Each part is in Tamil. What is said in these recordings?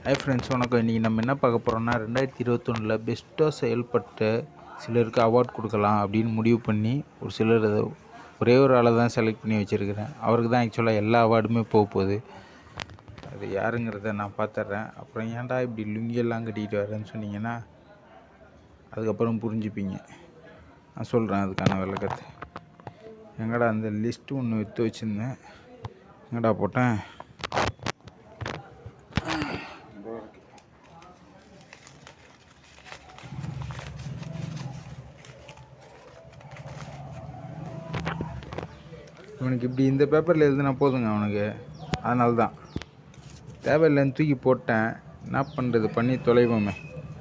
ஹாய் ஃப்ரெண்ட்ஸ் வணக்கம் இன்றைக்கி நம்ம என்ன பார்க்க போகிறோம்னா ரெண்டாயிரத்தி இருபத்தொன்னில் பெஸ்ட்டாக செயல்பட்ட சிலருக்கு அவார்ட் கொடுக்கலாம் அப்படின்னு முடிவு பண்ணி ஒரு சிலர் அதை ஒரே ஒரு ஆளை தான் செலக்ட் பண்ணி வச்சுருக்கிறேன் அவருக்கு தான் ஆக்சுவலாக எல்லா அவார்டுமே போக போகுது அது யாருங்கிறத நான் பார்த்துட்றேன் அப்புறம் ஏன்டா இப்படி லுங்கியெல்லாம் கட்டிக்கிட்டு வரேன்னு சொன்னீங்கன்னா அதுக்கப்புறம் புரிஞ்சுப்பீங்க நான் சொல்கிறேன் அதுக்கான விளக்கத்தை எங்கடா அந்த லிஸ்ட்டு ஒன்று எடுத்து வச்சுருந்தேன் எங்கடா போட்டேன் இவனுக்கு இப்படி இந்த பேப்பரில் எழுதுனா போதுங்க அவனுக்கு அதனால தான் தேவையில்லைன்னு தூக்கி போட்டேன் என்ன பண்ணுறது பண்ணி தொலைவோமே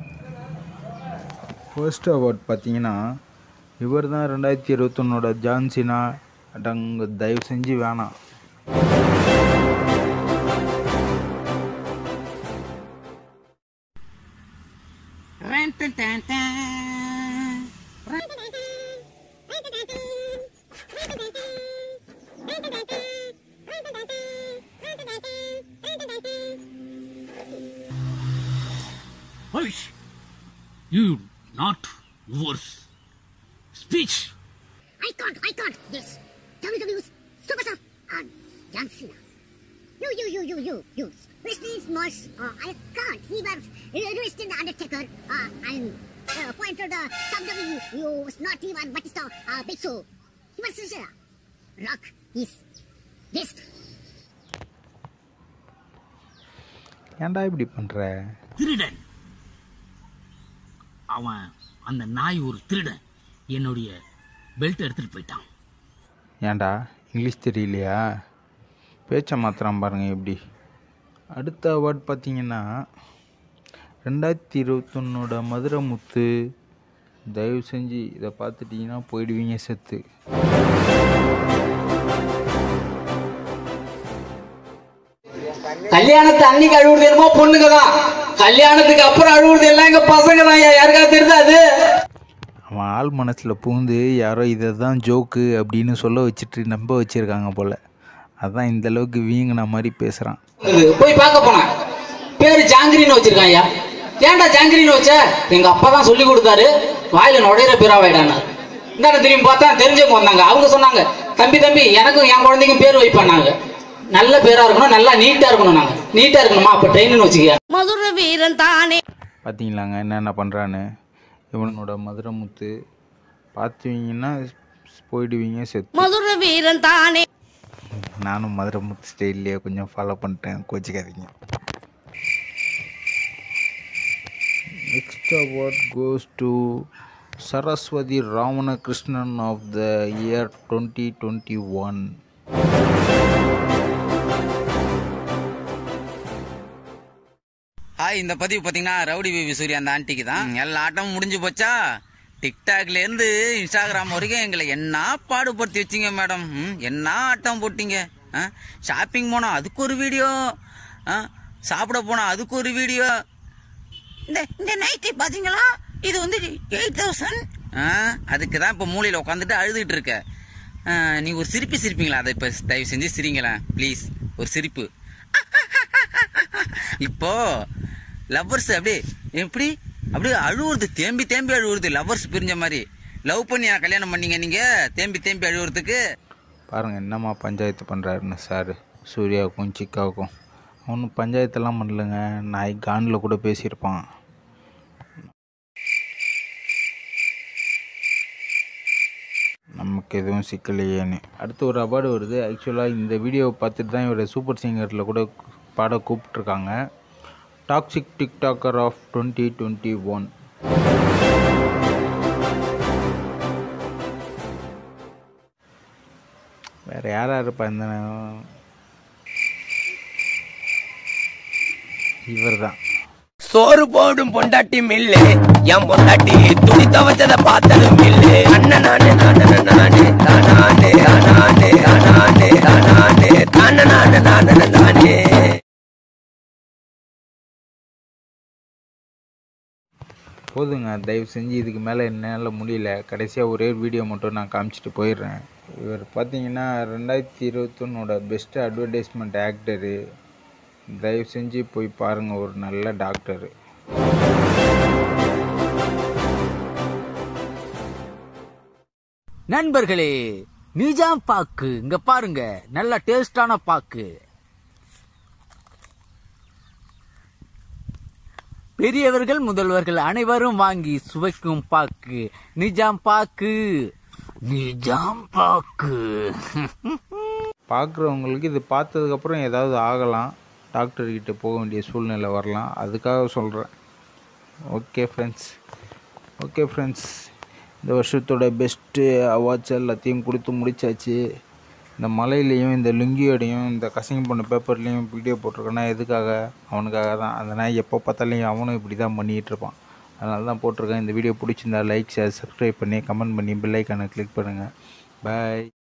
ஃபர்ஸ்ட் அவார்ட் பார்த்தீங்கன்னா இவர் தான் ரெண்டாயிரத்தி இருபத்தொன்னோட ஜான்சினா அடங்க தயவு செஞ்சு வேணாம் Hush! You not worse. Speech! I can't, I can't. This WW's superstar and John Cena. You, you, you, you, you, you. Wrestling Mosh. Uh, I can't. He was wrestling the Undertaker uh, and uh, pointed the WWE. You was not even Batista, uh, Big Show. He was sincere. Rock is best. ஏன்டா இப்படி பண்ணுற திருடன் அவன் அந்த நாய் ஒரு திருடன் என்னுடைய பெல்ட் எடுத்துட்டு போயிட்டான் ஏன்டா இங்கிலீஷ் தெரியலையா பேச்சை மாத்திரம் பாருங்க எப்படி அடுத்த அவார்ட் பார்த்தீங்கன்னா ரெண்டாயிரத்தி இருபத்தொன்னோட மதுரை முத்து தயவு செஞ்சு இதை பார்த்துட்டிங்கன்னா போயிடுவீங்க செத்து கல்யாணத்தை அன்னைக்கு அழுவுறது என்னமோ பொண்ணுங்க தான் கல்யாணத்துக்கு அப்புறம் அழுவுறது எல்லாம் எங்க பசங்க தான் யாருக்கா தெரியுது அது அவன் ஆள் மனசில் பூந்து யாரோ இதை தான் ஜோக்கு அப்படின்னு சொல்ல வச்சுட்டு நம்ப வச்சுருக்காங்க போல் அதான் இந்த அளவுக்கு வீங்கின மாதிரி பேசுகிறான் இது போய் பார்க்க போனேன் பேரு ஜாங்கிரின்னு வச்சிருக்கான் ஐயா ஏன்டா ஜாங்கிரின்னு வச்ச எங்க அப்பா தான் சொல்லி கொடுத்தாரு வாயில நுழையிற பேராவாயிடான்னு இந்தாண்ட திரும்பி பார்த்தா தெரிஞ்சவங்க வந்தாங்க அவங்க சொன்னாங்க தம்பி தம்பி எனக்கும் என் குழந்தைக்கும் பேர் வைப்பானாங்க நல்ல பேரா இருக்கணும் நல்லா நீட்டா இருக்கணும் நாங்க நீட்டா இருக்கணுமா அப்ப ட்ரெயின்னு வச்சுக்க மதுர வீரன் தானே பார்த்தீங்களாங்க என்னென்ன பண்ணுறான்னு இவனோட மதுரை முத்து பார்த்துவீங்கன்னா போயிடுவீங்க செத்து மதுர வீரன் தானே நானும் மதுரை முத்து ஸ்டைல்லையே கொஞ்சம் ஃபாலோ பண்ணிட்டேன் கோச்சிக்காதீங்க next award goes to Saraswathi Ramanakrishnan of the year twenty twenty one hi இந்த பதிவு பார்த்தீங்கன்னா ரவுடி பேபி சூர்யா அந்த ஆண்டிக்கு தான் எல்லா ஆட்டமும் முடிஞ்சு போச்சா டிக்டாக்ல இருந்து இன்ஸ்டாகிராம் வரைக்கும் எங்களை என்ன பாடுபடுத்தி வச்சீங்க மேடம் ம், என்ன ஆட்டம் போட்டீங்க ஷாப்பிங் போனோம் அதுக்கு ஒரு வீடியோ சாப்பிட போனோம் அதுக்கு ஒரு வீடியோ இந்த இந்த நைட்டி பாத்தீங்களா இது வந்து எயிட் தௌசண்ட் அதுக்கு தான் இப்போ மூலையில் உட்காந்துட்டு அழுதுகிட்டு இருக்க ஆ, நீ ஒரு சிரிப்பு சிரிப்பீங்களா அதை இப்போ தயவு செஞ்சு சிரிங்களேன் ப்ளீஸ் ஒரு சிரிப்பு இப்போ லவ்வர்ஸ் அப்படியே எப்படி அப்படியே அழுவுறது தேம்பி தேம்பி அழுவுறது லவ்வர்ஸ் பிரிஞ்ச மாதிரி லவ் பண்ணி நான் கல்யாணம் பண்ணீங்க நீங்க தேம்பி தேம்பி அழுவுறதுக்கு பாருங்கள் என்னம்மா பஞ்சாயத்து பண்ணுறாருன்னு சார் சூர்யாவுக்கும் சிக்காவுக்கும் ஒன்றும் பஞ்சாயத்தெல்லாம் பண்ணலங்க நாய் கானில் கூட பேசியிருப்பான் நமக்கு எதுவும் சிக்கலையேன்னு அடுத்து ஒரு அவார்டு வருது ஆக்சுவலாக இந்த வீடியோவை பார்த்துட்டு தான் இவரை சூப்பர் சிங்கரில் கூட பாட கூப்பிட்ருக்காங்க toxic tiktoker of twenty twenty one வேறு யாரா இருப்பா இந்த இவர் தான் சோறு போடும் பொண்டாட்டி மில்லு என் பொண்டாட்டி துணி துவைச்சத பார்த்ததும் மில்லு அண்ணன் நானு நானு நானு தானானு தானானு தானானு தானானு தானே நானு நானு நானே போதுங்க தயவு செஞ்சு இதுக்கு மேலே என்னால் முடியல கடைசியாக ஒரே ஒரு வீடியோ மட்டும் நான் காமிச்சிட்டு போயிடுறேன் இவர் பார்த்தீங்கன்னா ரெண்டாயிரத்தி இருபத்தொன்னோட பெஸ்ட்டு அட்வர்டைஸ்மெண்ட் ஆக்டரு தயவு செஞ்சு போய் பாருங்கள் ஒரு நல்ல டாக்டரு நண்பர்களே நிஜாம் பாக்கு இங்க பாருங்க நல்ல டேஸ்டான பாக்கு பெரியவர்கள் முதல்வர்கள் அனைவரும் வாங்கி சுவைக்கும் பாக்கு நிஜாம் பாக்கு நிஜாம் பாக்கு பார்க்குறவங்களுக்கு இது பார்த்ததுக்கப்புறம் ஏதாவது ஆகலாம் டாக்டர்கிட்ட போக வேண்டிய சூழ்நிலை வரலாம் அதுக்காக சொல்கிறேன் ஓகே ஃப்ரெண்ட்ஸ் ஓகே ஃப்ரெண்ட்ஸ் இந்த வருஷத்தோட பெஸ்ட்டு அவார்ட்ஸ் எல்லாத்தையும் கொடுத்து முடிச்சாச்சு இந்த மலையிலையும் இந்த லுங்கியோடையும் இந்த கசிங்க பண்ண பேப்பர்லேயும் வீடியோ போட்டிருக்கேன்னா எதுக்காக அவனுக்காக தான் அந்த நாய் எப்போ பார்த்தாலையும் அவனும் இப்படி தான் பண்ணிகிட்டு இருப்பான் அதனால தான் போட்டிருக்கேன் இந்த வீடியோ பிடிச்சிருந்தா லைக் ஷேர் சப்ஸ்கிரைப் பண்ணி கமெண்ட் பண்ணி பெல் ஐக்கானை கிளிக் பண்ணுங்கள் பாய்